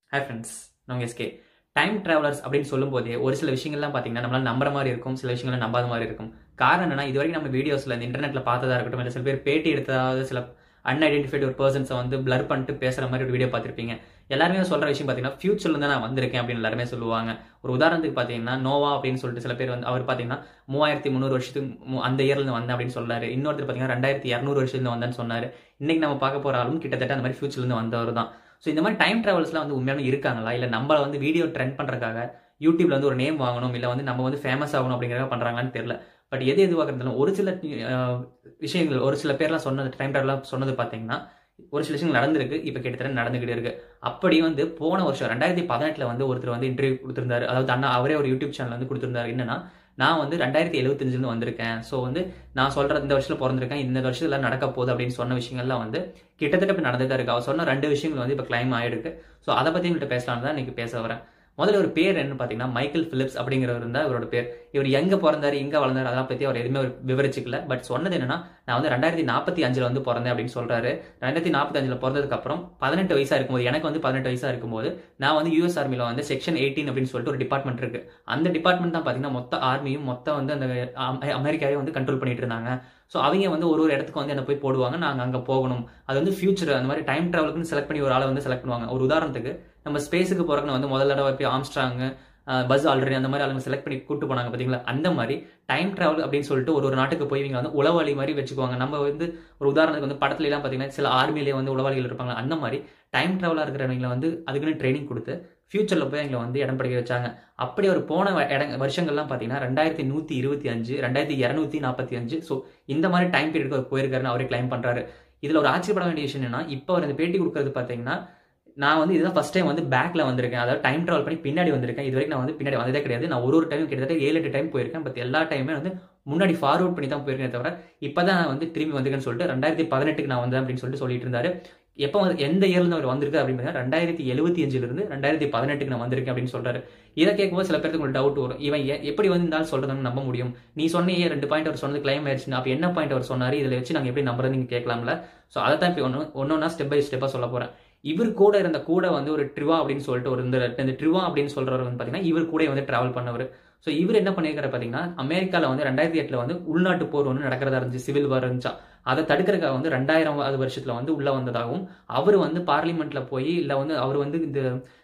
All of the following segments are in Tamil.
ஹாய் ஃப்ரெண்ட்ஸ் நாங்கள் எஸ்கே டைம் ட்ராவலர்ஸ் அப்படின்னு சொல்லும்போதே ஒரு சில விஷயங்கள்லாம் பார்த்தீங்கன்னா நம்மளால நம்புற மாதிரி இருக்கும் சில விஷயங்கள் நம்பாத மாதிரி இருக்கும் காரணம் என்னன்னா இது வரைக்கும் நம்ம வீடியோஸில் இந்த இன்டர்நெட்டில் பார்த்ததா இருக்கட்டும் இல்லை சில பேர் பேட்டி எடுத்ததாவது சில அன்ஐடென்டிஃபைடு ஒரு பர்சன்ஸை வந்து பிளர் பண்ணிட்டு பேசுகிற மாதிரி ஒரு வீடியோ பார்த்துருப்பீங்க எல்லாருமே சொல்கிற விஷயம் பார்த்தீங்கன்னா ஃபியூச்சர்ல தான் நான் வந்திருக்கேன் அப்படின்னு எல்லாருமே சொல்லுவாங்க ஒரு உதாரணத்துக்கு பார்த்தீங்கன்னா நோவா அப்படின்னு சொல்லிட்டு சில பேர் வந்து அவர் பார்த்தீங்கன்னா மூவாயிரத்தி முந்நூறு வருஷத்துக்கு மு- அந்த இயர்லேருந்து வந்தேன் அப்படின்னு சொல்றாரு இன்னொருத்தர் பார்த்தீங்கன்னா ரெண்டாயிரத்தி இரநூறு வருஷத்துலேருந்து வந்தேன்னு சொன்னார் இன்னைக்கு நம்ம பார்க்க போகிற ஆளும் கிட்டத்தட்ட அந்த மாதிரி ஃபியூச்சர்லேருந்து வந்தவர் தான் ஸோ இந்த மாதிரி டைம் ட்ராவல்ஸ்லாம் வந்து உண்மையான இருக்காங்களா இல்லை நம்மள வந்து வீடியோ ட்ரெண்ட் பண்ணுறதுக்காக யூடியூப்ல வந்து ஒரு நேம் வாங்கணும் இல்லை வந்து நம்ம வந்து ஃபேமஸ் ஆகணும் அப்படிங்கிறத பண்ணுறாங்களான்னு தெரியல பட் எது எதுவாக இருந்தாலும் ஒரு சில அஹ், விஷயங்கள் ஒரு சில பேர்லாம் சொன்னது டைம் ட்ராவலாம் சொன்னது பார்த்தீங்கன்னா ஒரு சில விஷயங்கள் நடந்திருக்கு இப்போ கிட்டத்தட்ட நடந்துகிட்டு இருக்கு அப்படி வந்து போன வருஷம் ரெண்டாயிரத்தி பதினெட்டுல வந்து ஒருத்தர் வந்து இன்டர்வியூ கொடுத்திருந்தாரு அதாவது அண்ணா அவரே ஒரு யூடியூப் சேனல் வந்து கொடுத்திருந்தாரு என்னன்னா நான் வந்து ரெண்டாயிரத்தி எழுபத்தஞ்சிலிருந்து வந்திருக்கேன் ஸோ வந்து நான் சொல்ற இந்த வருஷத்துல பிறந்திருக்கேன் இந்த வருஷத்துல நடக்க போகுது அப்படின்னு சொன்ன விஷயங்கள்லாம் வந்து கிட்டத்தட்ட இப்போ நடந்துதான் இருக்கு அவர் சொன்ன ரெண்டு விஷயங்கள் வந்து இப்போ கிளைம் ஆயிருக்கு ஸோ அதை பத்தி உங்கள்கிட்ட பேசலாம்னு தான் இன்னைக்கு பேச வரேன் முதல்ல ஒரு பேர் என்ன பார்த்தீங்கன்னா மைக்கேல் பிலிப்ஸ் அப்படிங்கிறவர் இருந்தால் இவரோட பேர் இவர் எங்க பிறந்தாரு எங்க வளர்ந்தாரு அதெல்லாம் பத்தி அவர் எதுவுமே அவர் விவரிச்சுக்கல பட் சொன்னது என்னன்னா நான் வந்து ரெண்டாயிரத்தி நாற்பத்தி அஞ்சுல வந்து பிறந்தேன் அப்படின்னு சொல்றாரு ரெண்டாயிரத்தி நாற்பத்தி அஞ்சுல பிறந்ததுக்கு அப்புறம் பதினெட்டு வயசா இருக்கும்போது எனக்கு வந்து பதினெட்டு வயசா இருக்கும்போது நான் வந்து யூஎஸ் ஆர்மில வந்து செக்ஷன் எயிட்டீன் அப்படின்னு சொல்லிட்டு ஒரு டிபார்ட்மெண்ட் இருக்கு அந்த டிபார்ட்மெண்ட் தான் பாத்தீங்கன்னா மொத்த ஆர்மியும் மொத்தம் வந்து அந்த அமெ- அமெரிக்காவே வந்து கண்ட்ரோல் பண்ணிட்டு இருந்தாங்க ஸோ அவங்க வந்து ஒரு ஒரு இடத்துக்கு வந்து என்ன போய் போடுவாங்க நாங்கள் அங்கே போகணும் அது வந்து ஃபியூச்சர் அந்த மாதிரி டைம் ட்ராவலுக்குன்னு செலக்ட் பண்ணி ஒரு ஆளை வந்து செலக்ட் பண்ணுவாங்க ஒரு உதாரணத்துக்கு நம்ம ஸ்பேஸுக்கு போறதுன்னு வந்து முதல் தடவை போய் ஆம்ஸ்ட்ராங் பஸ் ஆல்ரெடி அந்த மாதிரி ஆளுங்க செலக்ட் பண்ணி கூட்டு போனாங்க பார்த்தீங்களா அந்த மாதிரி டைம் டிராவல் அப்படின்னு சொல்லிட்டு ஒரு ஒரு நாட்டுக்கு போய் இவங்க வந்து உளவாளி மாதிரி வச்சுக்குவாங்க நம்ம வந்து ஒரு உதாரணத்துக்கு வந்து படத்துல எல்லாம் பார்த்தீங்கன்னா சில ஆர்மிலேயே வந்து உளவாளிகள் இருப்பாங்க அந்த மாதிரி டைம் டிராவலாக இருக்கிறவங்களை வந்து அதுக்குன்னு ட்ரைனிங் கொடுத்து ஃபியூச்சரில் போய் எங்களை வந்து இடம் படிக்க வச்சாங்க அப்படி அவர் போன வ- இட வருஷங்கள்லாம் பார்த்தீங்கன்னா ரெண்டாயிரத்தி நூற்றி இருபத்தி அஞ்சு ரெண்டாயிரத்தி இரநூத்தி நாற்பத்தி அஞ்சு ஸோ இந்த மாதிரி டைம் பீரியடுக்கு அவர் போயிருக்காருன்னு அவரே கிளைம் பண்ணுறாரு இதில் ஒரு ஆச்சரியப்பட வேண்டிய விஷயம் என்னன்னா இப்போ அவர் இந்த பேட்டி கொடுக்கறது பார்த்தீங்கன்னா நான் வந்து இதுதான் ஃபர்ஸ்ட் டைம் வந்து பேக்ல வந்திருக்கேன் அதாவது டைம் ட்ராவல் பண்ணி பின்னாடி வந்திருக்கேன் இது வரைக்கும் நான் வந்து பின்னாடி வந்ததே கிடையாது நான் ஒரு ஒரு டைம் கிட்டத்தட்ட ஏழு எட்டு டைம் போயிருக்கேன் பட் எல்லா டைமே வந்து முன்னாடி ஃபார்வர்ட் பண்ணி தான் போயிருக்கேன் தவிர இப்பதான் நான் வந்து திரும்பி வந்திருக்கேன்னு சொல்லிட்டு ரெண்டாயிரத்தி பதினெட்டுக்கு நான் வந்தேன் அப்படின்னு சொல்லிட்டு சொல்லிட்டு இருந்தாரு எப்போ வந்து எந்த இயர்ல இருந்து அவர் வந்திருக்கு அப்படின்னு பார்த்தீங்கன்னா ரெண்டாயிரத்தி எழுபத்தி அஞ்சுல இருந்து ரெண்டாயிரத்தி பதினெட்டுக்கு நான் வந்திருக்கேன் அப்படின்னு சொல்றாரு இதை கேட்கும்போது சில பேருக்கு ஒரு டவுட் வரும் இவன் எ- எப்படி வந்து இந்த ஆள் சொல்றதுன்னு நம்ப முடியும் நீ சொன்னியே ரெண்டு பாயிண்ட் அவர் சொன்னது கிளைம் ஆயிடுச்சு அப்ப என்ன பாயிண்ட் அவர் சொன்னாரு இதில் வச்சு நாங்க எப்படி நம்புறது நீங்க கேட்கலாம்ல ஸோ அதை தான் இப்போ ஒன்று ஒன்னொன்னா ஸ்டெப் பை ஸ்டெப்பா சொல்ல போறேன் இவர் கூட இருந்த கூட வந்து ஒரு ட்ரிவா அப்படின்னு சொல்லிட்டு ஒரு இந்த இந்த ட்ரிவா அப்படின்னு சொல்றவர் வந்து பாத்தீங்கன்னா இவர் கூட வந்து டிராவல் பண்ணவர் ஸோ இவர் என்ன பண்ணியிருக்காரு பாத்தீங்கன்னா அமெரிக்கால வந்து ரெண்டாயிரத்தி எட்டுல வந்து உள்நாட்டு போர் ஒன்று நடக்கிறதா இருந்துச்சு சிவில் வார் இருந்துச்சா அதை தடுக்கிறதுக்காக வந்து ரெண்டாயிரம் வருஷத்துல வந்து உள்ள வந்ததாகவும் அவர் வந்து பார்லிமெண்ட்ல போய் இல்ல வந்து அவர் வந்து இந்த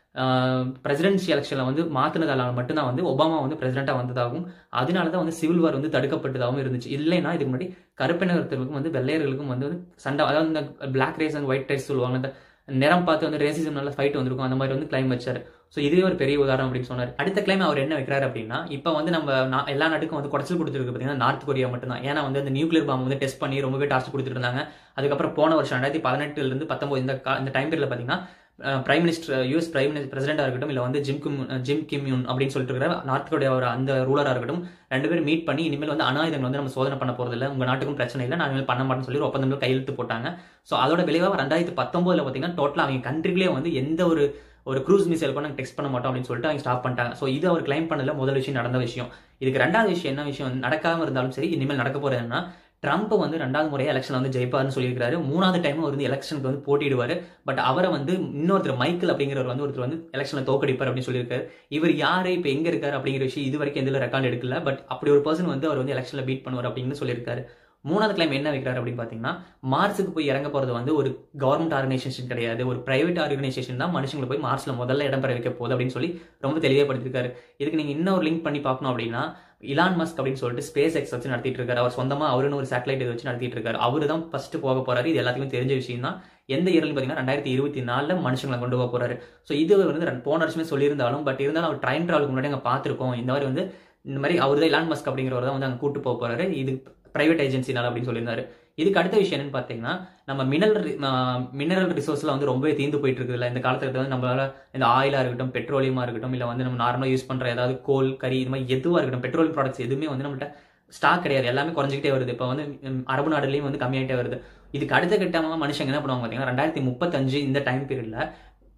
பிரசிடென்சி எலெக்ஷன்ல வந்து மாத்தினதால மட்டும்தான் வந்து ஒபாமா வந்து பிரசிடென்டா வந்ததாகவும் அதனால தான் வந்து சிவில் வார் வந்து தடுக்கப்பட்டதாகவும் இருந்துச்சு இல்லைன்னா இதுக்கு முன்னாடி கருப்பினர்களுக்கும் வந்து வெள்ளையர்களுக்கும் வந்து சண்டை அதாவது இந்த black race and white race சொல்லுவாங்க இந்த நிறம் பார்த்து வந்து ரேசிசம் நல்ல ஃபைட் வந்திருக்கும் அந்த மாதிரி வந்து கிளைம் வச்சாரு ஸோ இதுவே ஒரு பெரிய உதாரணம் அப்படின்னு சொன்னார் அடுத்த கிளைம் அவர் என்ன வைக்கிறாரு அப்படின்னா இப்போ வந்து நம்ம நா- எல்லா நாட்டுக்கும் வந்து குடைச்சல் கொடுத்துருக்கு பார்த்தீங்கன்னா நார்த் கொரியா மட்டும்தான் ஏன்னா வந்து அந்த நியூக்ளியர் பாம்பு வந்து டெஸ்ட் பண்ணி ரொம்பவே டார்ச்சர் கொடுத்துட்டு இருந்தாங்க அதுக்கப்புறம் போன வருஷம் ரெண்டாயிரத்தி பதினெட்டுல இருந்து பத்தொன்பது இந்த கா- இந்த டைம் பீரியட்ல பார்த்தீங்கன்னா prime minister US prime minister பிரசிடென்டா இருக்கட்டும் இல்ல வந்து ஜிம் கிம் ஜிம் கிம் யூன் அப்படின்னு சொல்லிட்டு இருக்கிற நார்த் கொரியா ஒரு அந்த ரூலரா இருக்கட்டும் ரெண்டு பேரும் மீட் பண்ணி இனிமேல் வந்து அணாயுதங்கள் வந்து நம்ம சோதனை பண்ண போறது இல்ல உங்க நாட்டுக்கும் பிரச்சனை இல்லை நான் இனிமேல் பண்ண மாட்டேன்னு சொல்லி ஒரு ஒப்பந்தம் கையெழுத்து போட்டாங்க ஸோ அதோட விளைவாக ரெண்டாயிரத்தி பத்தொன்பதுல பார்த்தீங்கன்னா டோட்டலாக அவங்க கண்ட்ரிலேயே வந்து எந்த ஒரு ஒரு க்ரூஸ் மிசைல் கூட நாங்கள் டெக்ஸ்ட் பண்ண மாட்டோம் அப்படின்னு சொல்லிட்டு அவங்க ஸ்டாப் பண்ணிட்டாங்க ஸோ இது அவர் கிளைம் பண்ணல முதல் விஷயம் நடந்த விஷயம் இதுக்கு ரெண்டாவது விஷயம் என்ன விஷயம் நடக்காம இருந்தாலும் சரி இனிமேல் நடக்க போறது என்னன்னா ட்ரம்ப் வந்து ரெண்டாவது முறையாக எலெக்ஷன் வந்து ஜெயிப்பாருன்னு சொல்லியிருக்காரு மூணாவது டைம் அவர் வந்து எலெக்ஷனுக்கு வந்து போட்டியிடுவார் பட் அவரை வந்து இன்னொருத்தர் மைக்கேல் அப்படிங்கிறவர் வந்து ஒருத்தர் வந்து எலெக்ஷன்ல தோக்கடிப்பார் அப்படின்னு சொல்லியிருக்காரு இவர் யாரு இப்போ எங்க இருக்காரு அப்படிங்கிற விஷயம் இது வரைக்கும் எந்த ரெக்கார்ட் எடுக்கல பட் அப்படி ஒரு பர்சன் வந்து அவர் வந்து எலெக்ஷன்ல பீட் பண்ணுவார் அப்படின்னு சொல்லியிருக்காரு மூணாவது கிளைம் என்ன வைக்கிறாரு அப்படின்னு பார்த்தீங்கன்னா மார்ஸுக்கு போய் இறங்க போறது வந்து ஒரு கவர்மெண்ட் ஆர்கனைசேஷன் கிடையாது ஒரு பிரைவேட் ஆர்கனைசேஷன் தான் மனுஷங்களை போய் மார்ஸ்ல முதல்ல இடம் பெற வைக்க போகுது அப்படின்னு சொல்லி ரொம்ப தெளிவுபடுத்திருக்காரு இதுக்கு நீங்க இன்னொரு லிங்க் பண்ணி பார்க்கணும் அப்படின்னா இலான் மஸ்க் அப்படின்னு சொல்லிட்டு ஸ்பேஸ் எக்ஸ் வச்சு நடத்திட்டு இருக்காரு அவர் சொந்தமா அவருன்னு ஒரு சேட்டலைட் இதை வச்சு நடத்திட்டு இருக்காரு அவரு தான் ஃபர்ஸ்ட் போக போறாரு இது எல்லாத்துக்கும் தெரிஞ்ச விஷயம் தான் எந்த இயர்ல பார்த்தீங்கன்னா ரெண்டாயிரத்தி இருபத்தி நாலுல மனுஷங்களை கொண்டு போக போறாரு ஸோ இது வந்து ரெண்டு- போன வருஷமே சொல்லியிருந்தாலும் பட் இருந்தாலும் அவர் ட்ரைன் ட்ராவலுக்கு முன்னாடி அங்கே பார்த்துருக்கோம் இந்த மாதிரி வந்து இந்த மாதிரி அவர் தான் இலான் மஸ்க் அப்படிங்கிறவர் தான் வந்து அங்கே கூட்டு போக போறாரு இது பிரைவேட் ஏஜென்சினால அப்படின்னு சொல்லியிருந்தாரு இதுக்கு அடுத்த விஷயம் என்னன்னு பார்த்தீங்கன்னா நம்ம மினரல் மினரல் ரிசோர்ஸ்ல வந்து ரொம்பவே தீர்ந்து போயிட்டு இருக்குதுல்ல இந்த காலத்துல வந்து நம்மளால இந்த ஆயிலா இருக்கட்டும் பெட்ரோலியமா இருக்கட்டும் இல்ல வந்து நம்ம நார்மலா யூஸ் பண்ற ஏதாவது கோல் கறி இது மாதிரி எதுவா இருக்கட்டும் பெட்ரோல் ப்ராடக்ட்ஸ் எதுவுமே வந்து நம்மள்ட்ட ஸ்டாக் கிடையாது எல்லாமே குறைஞ்சிக்கிட்டே வருது இப்போ வந்து ம், அரபு நாடுலயும் வந்து கம்மியாயிட்டே வருது இதுக்கு அடுத்த கட்டமாக மனுஷங்க என்ன பண்ணுவாங்க பார்த்தீங்கன்னா ரெண்டாயிரத்தி முப்பத்தஞ்சு இந்த டைம் பீரியட்ல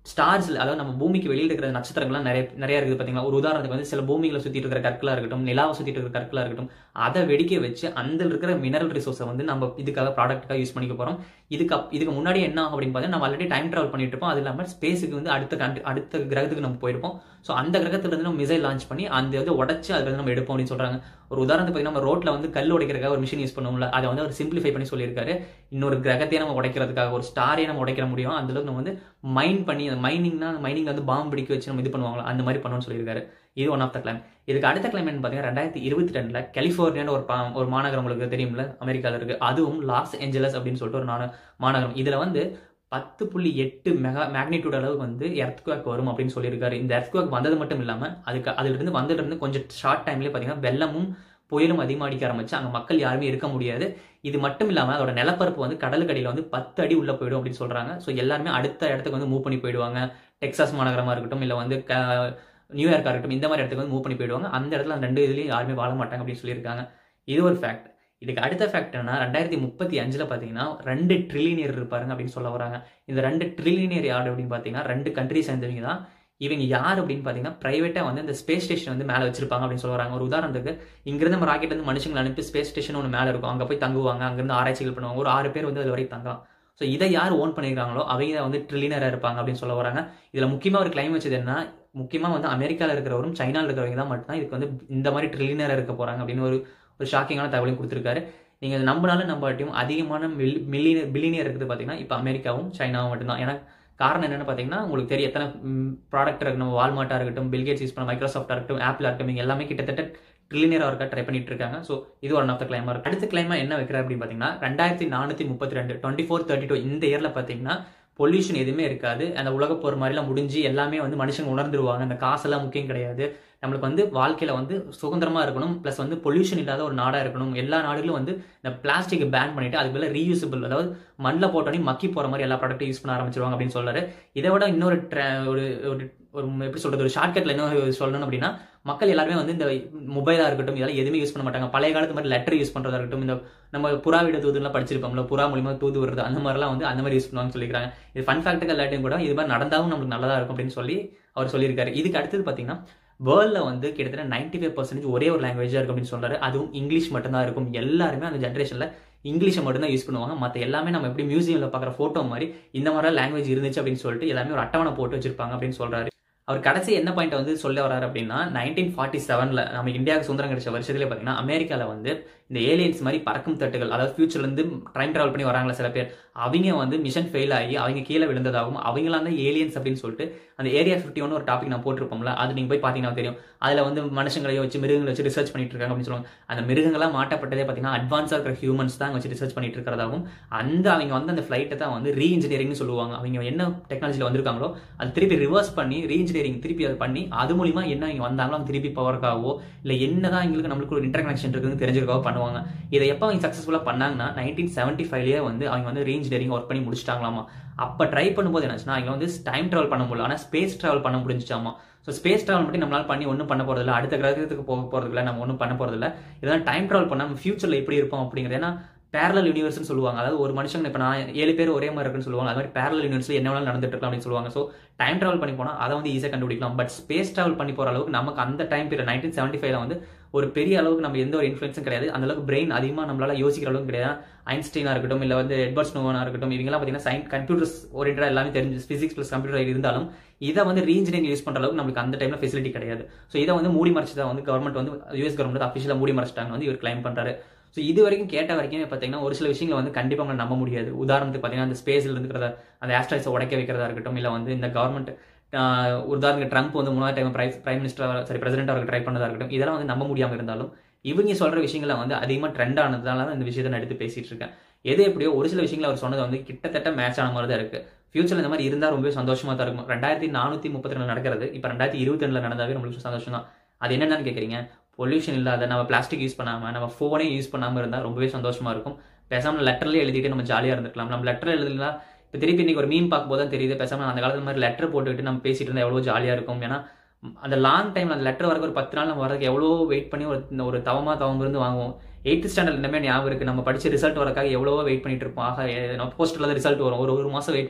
ஸ்டார்ஸ்ல அதாவது நம்ம பூமிக்கு வெளியில் இருக்கிற நட்சத்திரங்கள்லாம் நிறைய நிறைய இருக்குது பார்த்தீங்களா ஒரு உதாரணத்துக்கு வந்து சில பூமிகளை சுற்றிட்டு இருக்கிற கற்களா இருக்கட்டும் நிலாவை சுற்றிட்டு இருக்கிற கற்களா இருக்கட்டும் அதை வெடிக்க வச்சு அந்த இருக்கிற மினரல் ரிசோர்ஸை வந்து நம்ம இதுக்காக ப்ராடக்ட்டுக்காக யூஸ் பண்ணிக்க போகிறோம் இதுக்கு அப் இதுக்கு முன்னாடி என்ன ஆகும் அப்படின்னு பார்த்தீங்கன்னா நம்ம ஆல்ரெடி டைம் ட்ராவல் பண்ணிட்டு இருப்போம் அது இல்லாமல் ஸ்பேஸுக்கு வந்து அடுத்த கண்ட்ரி அடுத்த கிரகத்துக்கு நம்ம போயிருப்போம் ஸோ அந்த கிரகத்துல இருந்து நம்ம மிசைல் லான்ச் பண்ணி அந்த வந்து உடச்சு அதுல இருந்து நம்ம எடுப்போம் அப்படின்னு சொல்றாங்க ஒரு உதாரணத்துக்கு பார்த்தீங்கன்னா நம்ம ரோட்ல வந்து கல் உடைக்கிறதுக்காக ஒரு மிஷின் யூஸ் பண்ணுவோம்ல அதை வந்து அவர் சிம்பிளிஃபை பண்ணி சொல்லியிருக்காரு இன்னொரு கிரகத்தையே நம்ம உடைக்கிறதுக்காக ஒரு ஸ்டாரையே நம்ம உடைக்கிற முடியும் அந்த அளவுக்கு நம்ம வந்து மைன் பண்ணி அந்த மைனிங்னா மைனிங்ல வந்து பாம்பு பிடிக்க வச்சு நம்ம இது பண்ணுவாங்களா அந்த மாதிரி பண்ணணும்னு சொல்லியிருக்காரு இது ஒன் ஆஃப் த கிளைம் இதுக்கு அடுத்த கிளைம் என்ன பார்த்தீங்கன்னா ரெண்டாயிரத்தி இருபத்தி ரெண்டுல கலிஃபோர்னியான்னு ஒரு பா- ஒரு மாநகரம் உங்களுக்கு தெரியும்ல அமெரிக்காவில் இருக்கு அதுவும் லாஸ் ஏஞ்சலஸ் அப்படின்னு சொல்லிட்டு ஒரு நான- மாநகரம் இதுல வந்து பத்து புள்ளி எட்டு மெகா மேக்னிடியூட் அளவுக்கு வந்து எர்த்குவேக் வரும் அப்படின்னு சொல்லியிருக்காரு இந்த எர்த்குவேக் வந்தது மட்டும் இல்லாமல் அதுக்கு அதிலிருந்து வந்ததுல இருந்து கொஞ்சம் ஷார்ட் டைம்லேயே பார்த்தீங்கன்னா வெள்ளமும் புயலும் அதிகமாக அடிக்க ஆரம்பிச்சு அங்கே மக்கள் யாருமே இருக்க முடியாது இது மட்டும் இல்லாமல் அதோட நிலப்பரப்பு வந்து கடலுக்கடியில் வந்து பத்து அடி உள்ள போயிடும் அப்படின்னு சொல்றாங்க ஸோ எல்லாருமே அடுத்த இடத்துக்கு வந்து மூவ் பண்ணி போயிடுவாங்க டெக்சாஸ் மாநகரமாக இருக்கட்டும் இல்லை வந்து க- நியூயார்க்காக இருக்கட்டும் இந்த மாதிரி இடத்துக்கு வந்து மூவ் பண்ணி போயிடுவாங்க அந்த இடத்துல அந்த ரெண்டு இதுலேயும் யாருமே வாழ மாட்டாங்க அப்படின்னு சொல்லியிருக்காங்க இது ஒரு ஃபேக்ட் இதுக்கு அடுத்த ஃபேக்ட் என்ன ரெண்டாயிரத்தி முப்பத்தி அஞ்சில் பார்த்தீங்கன்னா ரெண்டு ட்ரில்லியனியர் இருப்பாருங்க அப்படின்னு சொல்ல வராங்க இந்த ரெண்டு ட்ரில்லியனியர் யார் அப்படின்னு பார்த்தீங்கன்னா ரெண்டு கண்ட்ரி சேர்ந்தவங்க தான் இவங்க யார் அப்படின்னு பார்த்தீங்கன்னா ப்ரைவேட்டாக வந்து இந்த ஸ்பேஸ் ஸ்டேஷன் வந்து மேலே வச்சிருப்பாங்க அப்படின்னு சொல்லுவாங்க ஒரு உதாரணத்துக்கு இங்கிருந்து நம்ம ராக்கெட் வந்து மனுஷங்களை அனுப்பி ஸ்பேஸ் ஸ்டேஷன் ஒன்று மேலே இருக்கும் அங்கே போய் தங்குவாங்க அங்கேருந்து ஆராய்ச்சிகள் பண்ணுவாங்க ஒரு ஆறு பேர் வந்து அது வரைக்கும் தங்கலாம் ஸோ இதை யார் ஓன் பண்ணியிருக்காங்களோ அவங்க தான் வந்து ட்ரில்லியனராக இருப்பாங்க அப்படின்னு சொல்ல வராங்க இதில் முக்கியமாக ஒரு கிளைம் வச்சது என்ன முக்கியமாக வந்து அமெரிக்காவில் இருக்கிறவரும் சைனாவில் இருக்கிறவங்க தான் மட்டும்தான் இதுக்கு வந்து இந்த மாதிரி ட்ரில்லியனராக இருக்க போகிறாங்க அப்படின்னு ஒரு ஒரு ஷாக்கிங்கான தகவலையும் கொடுத்துருக்காரு நீங்கள் நம்பினாலும் நம்பாட்டியும் அதிகமான மில் மில்லியனர் பில்லியனியர் இருக்குது பார்த்தீங்கன்னா இப்போ அமெரிக்காவும் சைனாவும் மட்டும்தான் ஏன்னா காரணம் என்னன்னு பார்த்தீங்கன்னா உங்களுக்கு தெரியும் எத்தனை ப்ராடக்ட் இருக்கணும் வால்மார்ட்டாக இருக்கட்டும் பில்கேட்ஸ் யூஸ் பண்ண மைக்ரோசாஃப்டாக இருக்கட்டும் ஆப்பிளாக இருக்கட்டும் இவங்க எல்லாமே கிட்டத்தட்ட ட்ரில்லியனராக இருக்க ட்ரை பண்ணிட்டு இருக்காங்க ஸோ இது ஒன் ஆஃப் த கிளைமா இருக்கு அடுத்த கிளைமா என்ன வைக்கிறார் அப்படின்னு பார்த்தீங்கன்னா ரெண்டாயிரத்தி நானூற்றி முப்பத்தி ரெண்டு டுவெண்ட்டி ஃபோர் தேர்ட்டி டூ இந்த இயரில் பார்த்தீங்கன்னா பொல்யூஷன் எதுவுமே இருக்காது அந்த உலக போர் மாதிரிலாம் முடிஞ்சு எல்லாமே வந்து மனுஷங்க உணர்ந்துருவாங்க அந்த காசெல்லாம் முக்கியம் கிடையாது நம்மளுக்கு வந்து வாழ்க்கையில வந்து சுதந்திரமா இருக்கணும் ப்ளஸ் வந்து பொல்யூஷன் இல்லாத ஒரு நாடா இருக்கணும் எல்லா நாடுகளும் வந்து இந்த பிளாஸ்டிக் பேன் பண்ணிட்டு அதுக்கு மேல ரீயூசபிள் அதாவது மண்ணில் போட்டோன்னே மக்கி போற மாதிரி எல்லா ப்ராடக்ட்டும் யூஸ் பண்ண ஆரம்பிச்சிருவாங்க அப்படின்னு சொல்றாரு இதை விட இன்னொரு tra- ஒரு ஒரு ஒரு எப்படி சொல்றது ஒரு ஷார்ட்கட்ல என்ன சொல்லணும் அப்படின்னா மக்கள் எல்லாருமே வந்து இந்த மொபைலா இருக்கட்டும் இதெல்லாம் எதுவுமே யூஸ் பண்ண மாட்டாங்க பழைய காலத்து மாதிரி லெட்டர் யூஸ் பண்றதா இருக்கட்டும் இந்த நம்ம புறா வீடு தூதுலாம் படிச்சிருப்போம்ல புறா மூலியமா தூது வருது அந்த மாதிரிலாம் வந்து அந்த மாதிரி யூஸ் பண்ணுவாங்கன்னு சொல்லிக்கிறாங்க இது ஃபன் ஃபேக்ட்டுக்கு எல்லாத்தையும் கூட இது மாதிரி நடந்தாலும் நமக்கு நல்லதா இருக்கும் அப்படின்னு சொல்லி அவர் சொல்லியிருக்காரு இதுக்கு அடுத்தது பார்த்தீங்கன்னா வேர்ல்டில் வந்து கிட்டத்தட்ட நைன்டி ஃபைவ் பர்சன்டேஜ் ஒரே ஒரு லாங்குவேஜாக இருக்கும் அப்படின்னு சொல்றாரு அதுவும் இங்கிலீஷ் மட்டும்தான் இருக்கும் எல்லாருமே அந்த ஜென்ரேஷனில் இங்கிலீஷை மட்டும்தான் யூஸ் பண்ணுவாங்க மற்ற எல்லாமே நம்ம எப்படி மியூசியமில் பார்க்குற ஃபோட்டோ மாதிரி இந்த மாதிரி லாங்குவேஜ் இருந்துச்சு அப்படின்னு சொல்லிட்டு எல்லாமே ஒரு அட்டவணை போட்டு வச்சிருப்பாங்க அப்படின்னு சொல்றாரு அவர் கடைசி என்ன பாயிண்ட் வந்து சொல்ல வராரு அப்படின்னா நைன்டீன் ஃபார்ட்டி செவனில் நம்ம இந்தியாவுக்கு சுதந்திரம் கிடைச்ச வருஷத்துல பார்த்தீங்கன்னா அமெரிக்காவில் வந்து இந்த ஏலியன்ஸ் மாதிரி பறக்கும் தட்டுகள் அதாவது ஃபியூச்சர்லேருந்து டைம் ட்ராவல் பண்ணி வராங்களா சில பேர் அவங்க வந்து மிஷன் ஃபெயில் ஆகி அவங்க கீழே விழுந்ததாகவும் அவங்களாம் தான் ஏலியன்ஸ் அப்படின்னு சொல்லிட்டு அந்த ஏரியா ஃபிஃப்டி ஒன் ஒரு டாபிக் நான் போட்டிருப்போம்ல அது நீங்கள் போய் பார்த்தீங்கன்னா தெரியும் அதில் வந்து மனுஷங்களையும் வச்சு மிருகங்களை வச்சு ரிசர்ச் பண்ணிட்டு இருக்காங்க அப்படின்னு சொல்லுவாங்க அந்த மிருகங்களாம் மாட்டப்பட்டதே பார்த்தீங்கன்னா அட்வான்ஸாக இருக்கிற ஹியூமன்ஸ் தான் அங்க வச்சு ரிசர்ச் பண்ணிட்டு இருக்கிறதாகவும் அந்த அவங்க வந்து அந்த ஃப்ளைட்டை தான் வந்து ரீ இன்ஜினியரிங்னு சொல்லுவாங்க அவங்க என்ன டெக்னாலஜியில் வந்திருக்காங்களோ அது திருப்பி ரிவர்ஸ் பண்ணி ரீ இன்ஜினியரிங் திருப்பி அதை பண்ணி அது மூலியமா என்ன இங்க வந்தாங்களோ அவங்க திருப்பி பவர்க்காகவோ இல்லை என்னதான் எங்களுக்கு நம்மளுக்கு ஒரு இன்டர் கனெக்ஷன் இருக்குன்னு தெரிஞ்சிருக்காவோ பண்ணுவாங்க இதை எப்போ அவங்க சக்ஸஸ்ஃபுல்லாக பண்ணாங்கன்னா நைன்டீன் செவன்ட்டி ஃபைவ்லேயே வந்து அவங்க வந்து ரீ இன்ஜினியரிங் ஒர்க் பண்ணி முடிச்சிட்டாங்களாமா அப்போ ட்ரை பண்ணும்போது என்னாச்சுன்னா அவங்க வந்து டைம் ட்ராவல் பண்ண முடியல ஆனால் ஸ்பேஸ் ட்ராவல் பண்ண முடிஞ்சிச்சாமா ஸோ ஸ்பேஸ் ட்ராவல் மட்டும் நம்மளால பண்ணி ஒன்றும் பண்ண போறதில்ல அடுத்த கிரகத்துக்கு போக போறதில்ல நம்ம ஒன்றும் பண்ண போறதில்ல இதெல்லாம் டைம் ட்ராவல் பண்ணால் நம்ம ஃபியூச்சரில் எப்படி இருப்போம் அப்படிங்கிறது ஏன்னா பேரலல் யூனிவர்ஸ்னு சொல்லுவாங்க அதாவது ஒரு மனுஷங்க இப்போ நான் ஏழு பேர் ஒரே மாதிரி இருக்குன்னு சொல்லுவாங்க அது மாதிரி பேரலல் யூனிவர்ஸில் என்ன வேணாலும் நடந்துட்டு இருக்கலாம் அப்படின்னு சொல்லுவாங்க ஸோ டைம் ட்ராவல் பண்ணி போனால் அதை வந்து ஈஸியாக கண்டுபிடிக்கலாம் பட் ஸ்பேஸ் ட்ராவல் பண்ணி போகிற அளவுக்கு நமக்கு அந்த டைம் பீரியட் நைன்டீன் செவன்ட்டி ஃபைவ்ல வந்து ஒரு பெரிய அளவுக்கு நம்ம எந்த ஒரு இன்ஃப்ளூயன்ஸும் கிடையாது அந்த அளவுக்கு பிரெயின் அதிகமாக நம்மளால யோசிக்கிற அளவுக்கு கிடையாது ஐன்ஸ்டீனா இருக்கட்டும் இல்லை வந்து எட்வர்ட்ஸ் நோவனா இருக்கட்டும் இவங்கெல்லாம் பார்த்தீங்கன்னா சயின்ஸ் கம்ப்யூட்டர்ஸ் ஓரியன்டாக எல்லாமே தெரிஞ்சு ஃபிசிக்ஸ் ப்ளஸ் கம்ப்யூட்டர் இருந்தாலும் இதை வந்து ரீஇன்ஜினியரிங் யூஸ் பண்ணுற அளவுக்கு நம்மளுக்கு அந்த டைம்ல ஃபெசிலிட்டி கிடையாது ஸோ இதை வந்து மூடி மறைச்சு தான் வந்து கவர்மெண்ட் வந்து யூஎஸ் கவர்மெண்ட் அஃபிஷியலாக மூடி மறைச்சிட்டாங்க வந்து இவர் கிளைம் பண்றாரு ஸோ இது வரைக்கும் கேட்ட வரைக்கும் பார்த்தீங்கன்னா ஒரு சில விஷயங்களை வந்து கண்டிப்பாக உங்களை நம்ப முடியாது உதாரணத்துக்கு பார்த்தீங்கன்னா அந்த ஸ்பேஸில் இருக்கிறத அந்த ஆஸ்ட்ராய்ஸை உடைக்க வைக்கிறதா இருக்கட்டும் இல்லை வந்து இந்த கவர்மெண்ட் உதாரணத்துக்கு ட்ரம்ப் வந்து மூணாவது time price prime minister sorry president அவருக்கு ட்ரை பண்ணதா இருக்கட்டும் இதெல்லாம் வந்து நம்ப முடியாமல் இருந்தாலும் இவங்க சொல்ற விஷயங்களை வந்து அதிகமாக ட்ரெண்ட் ஆனதுனால தான் இந்த விஷயத்தை நான் எடுத்து பேசிட்டு இருக்கேன் எது எப்படியோ ஒரு சில விஷயங்கள் அவர் சொன்னது வந்து கிட்டத்தட்ட மேட்ச் ஆன மாதிரி தான் இருக்கு ஃபியூச்சர்ல இந்த மாதிரி இருந்தால் ரொம்பவே சந்தோஷமா தான் இருக்கும் ரெண்டாயிரத்தி நானூத்தி முப்பத்தி ரெண்டு நடக்கிறது இப்போ ரெண்டாயிரத்தி இருபத்தி ரெண்டுல நடந்தாவே நம்மளுக்கு சந்தோஷம் தான் அது என்னென்னு கேட்குறீங்க பொல்யூஷன் இல்லாத நம்ம பிளாஸ்டிக் யூஸ் பண்ணாம நம்ம ஃபோனே யூஸ் பண்ணாம இருந்தால் ரொம்பவே சந்தோஷமா இருக்கும் பேசாம லெட்டர்லேயே எழுதிட்டு நம்ம ஜாலியாக இருந்துக்கலாம் நம்ம லெட்டர் எழுதலாம் இப்போ திருப்பி இன்னைக்கு ஒரு மீன் பார்க்கும்போது தான் தெரியுது பேசாம அந்த காலத்துல மாதிரி லெட்டர் போட்டுக்கிட்டு நம்ம பேசிட்டு இருந்தால் எவ்வளோ ஜாலியாக இருக்கும் ஏன்னா அந்த லாங் டைம் அந்த லெட்டர் வரக்கு ஒரு பத்து நாள் நம்ம வரதுக்கு எவ்வளோ வெயிட் பண்ணி ஒரு இந்த ஒரு தவமா தவம் இருந்து வாங்குவோம் எயித்து ஸ்டாண்டர்ட் இனிமேல் ஞாபகம் இருக்கு நம்ம படிச்சு ரிசல்ட் வரக்காக எவ்வளவோ வெயிட் பண்ணிட்டு இருப்போம் ஆக நம்ம போஸ்டர்ல ரிசல்ட் வரும் ஒரு ஒரு மாசம் வெயிட் பண்ணுவோம்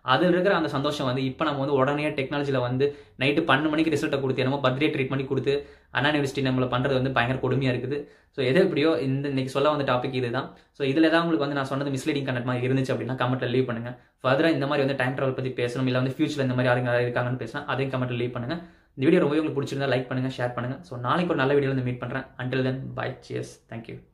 அதில் இருக்கிற அந்த சந்தோஷம் வந்து இப்போ நம்ம வந்து உடனே டெக்னாலஜியில் வந்து நைட்டு பன்னெண்டு மணிக்கு ரிசல்ட்டை கொடுத்து என்னமோ பர்த்டே ட்ரீட் பண்ணி கொடுத்து அண்ணா யூனிவர்சிட்டி நம்மளை பண்ணுறது வந்து பயங்கர கொடுமையாக இருக்குது ஸோ எது எப்படியோ இந்த இன்னைக்கு சொல்ல வந்த டாபிக் இதுதான் ஸோ இதில் ஏதாவது உங்களுக்கு வந்து நான் சொன்னது மிஸ்லீடிங் கண்டென்ட் மாதிரி இருந்துச்சு அப்படின்னா கமெண்ட்ல லீவ் பண்ணுங்க ஃபர்தராக இந்த மாதிரி வந்து டைம் ட்ராவல் பற்றி பேசணும் இல்லை வந்து ஃபியூச்சரில் இந்த மாதிரி யாருங்க இருக்காங்கன்னு பேசினா அதையும் கமெண்ட்ல லீவ் பண்ணுங்க இந்த வீடியோ ரொம்ப உங்களுக்கு பிடிச்சிருந்தா லைக் பண்ணுங்க ஷேர் பண்ணுங்க ஸோ நாளைக்கு ஒரு நல்ல வீடியோவில் வந்து மீட் பண்ணுறேன் until then bye cheers thank you